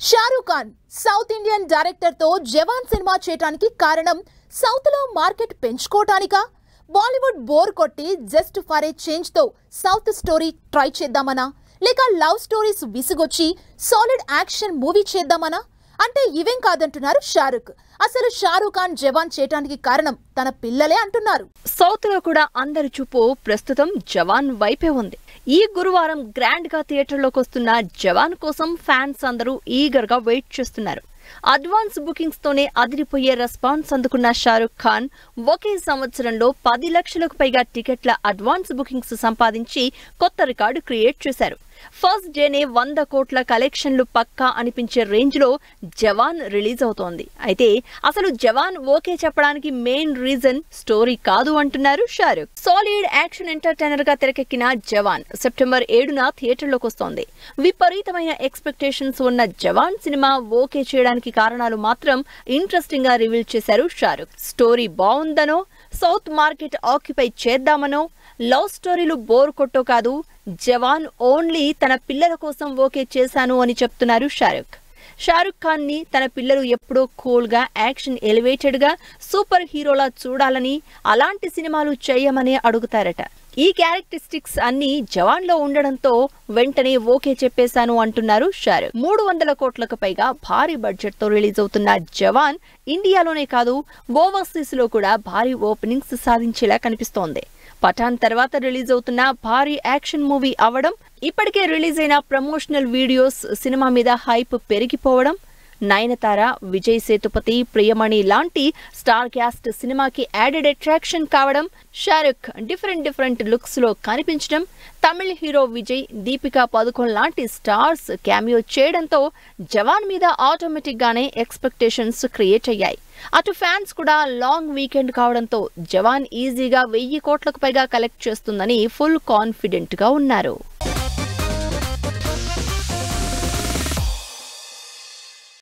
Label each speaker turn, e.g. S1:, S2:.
S1: Shahrukh Khan south Indian director తో జవాన్ సినిమా చేయటానికి కారణం సౌత్ లో మార్కెట్ పెంచుకోవటానికా బాలీవుడ్ బోర్ కొట్టి జస్ట్ ఫర్ ఏ చేంజ్ తో సౌత్ స్టోరీ ట్రై చేద్దామనా లేక లవ్ స్టోరీస్ విసుగొచ్చి సాలిడ్ యాక్షన్ మూవీ చేద్దామనా అంటే ఇవేం కాదంటున్నారు షారూక్ అసలు షారూక్ ఖాన్ జవాన్ చేయటానికి కారణం తన పిల్లలే అంటున్నారు
S2: సౌత్ లో కూడా అందరి చూపు ప్రస్తుతం జవాన్ వైపే ఉంది ఈ గురువారం గ్రాండ్ గా థియేటర్లోకి వస్తున్న జవాన్ కోసం ఫ్యాన్స్ అందరూ ఈగర్ గా వెయిట్ చేస్తున్నారు అడ్వాన్స్ బుకింగ్స్ తోనే అదిరిపోయే రెస్పాన్స్ అందుకున్న షారుఖ్ ఖాన్ ఒకే సంవత్సరంలో పది లక్షలకు పైగా టికెట్ల అడ్వాన్స్ బుకింగ్స్ సంపాదించి కొత్త రికార్డు క్రియేట్ చేశారు ఫస్ట్ డేనే వంద కోట్ల కలెక్షన్లు పక్కా అనిపించే రేంజ్ లో జవాన్ రిలీజ్ అవుతోంది అయితే అసలు జవాన్ ఓకే చెప్పడానికి మెయిన్ రీజన్ స్టోరీ కాదు అంటున్నారు షారుఖ్ సాలిడ్ యాక్షన్ ఎంటర్టైనర్ గా తెరకెక్కిన జవాన్ సెప్టెంబర్ ఏడున థియేటర్లోకి వస్తోంది విపరీతమైన ఎక్స్పెక్టేషన్స్ ఉన్న జవాన్ సినిమా ఓకే చేయడానికి కారణాలు మాత్రం ఇంట్రెస్టింగ్ గా రివీల్ చేశారు షారుఖ్ స్టోరీ బాగుందనో సౌత్ మార్కెట్ ఆక్యుపై చేద్దామనో లవ్ స్టోరీలు బోర్ కొట్టో కాదు జవాన్ ఓన్లీ తన పిల్లల కోసం ఓకే చేశాను అని చెప్తున్నారు షారుఖ్ షారుఖ్ ఖాన్ ని తన పిల్లలు ఎప్పుడూ కూల్ గా యాక్షన్ ఎలివేటెడ్ గా సూపర్ హీరోలా చూడాలని అలాంటి సినిమాలు చేయమని అడుగుతారట ఈ క్యారెక్టరిస్టిక్స్ అన్ని జవాన్ లో ఉండడంతో వెంటనే ఓకే చెప్పేశాను అంటున్నారు షారుఖ్ మూడు వందల కోట్లకు పైగా భారీ బడ్జెట్ తో రిలీజ్ అవుతున్న జవాన్ ఇండియాలోనే కాదు ఓవర్సీస్ లో కూడా భారీ ఓపెనింగ్స్ సాధించేలా కనిపిస్తోంది పఠాన్ తర్వాత రిలీజ్ అవుతున్న భారీ యాక్షన్ మూవీ అవడం ఇప్పటికే రిలీజ్ అయిన ప్రమోషనల్ వీడియోస్ సినిమా మీద హైప్ పెరిగిపోవడం నయనతార విజయ్ సేతుపతి ప్రియమణి లాంటి స్టార్ క్యాస్ట్ సినిమాకి యాడెడ్ అట్రాక్షన్ కావడం షారుఖ్ డిఫరెంట్ డిఫరెంట్ లుక్స్ లో కనిపించడం తమిళ హీరో విజయ్ దీపికా పదుకొన్ లాంటి స్టార్స్ క్యామియో చేయడంతో జవాన్ మీద ఆటోమేటిక్ గానే ఎక్స్పెక్టేషన్స్ క్రియేట్ అయ్యాయి అటు ఫ్యాన్స్ కూడా లాంగ్ వీకెండ్ కావడంతో జవాన్ ఈజీగా వెయ్యి కోట్లకు పైగా కలెక్ట్ చేస్తుందని ఫుల్ కాన్ఫిడెంట్ గా ఉన్నారు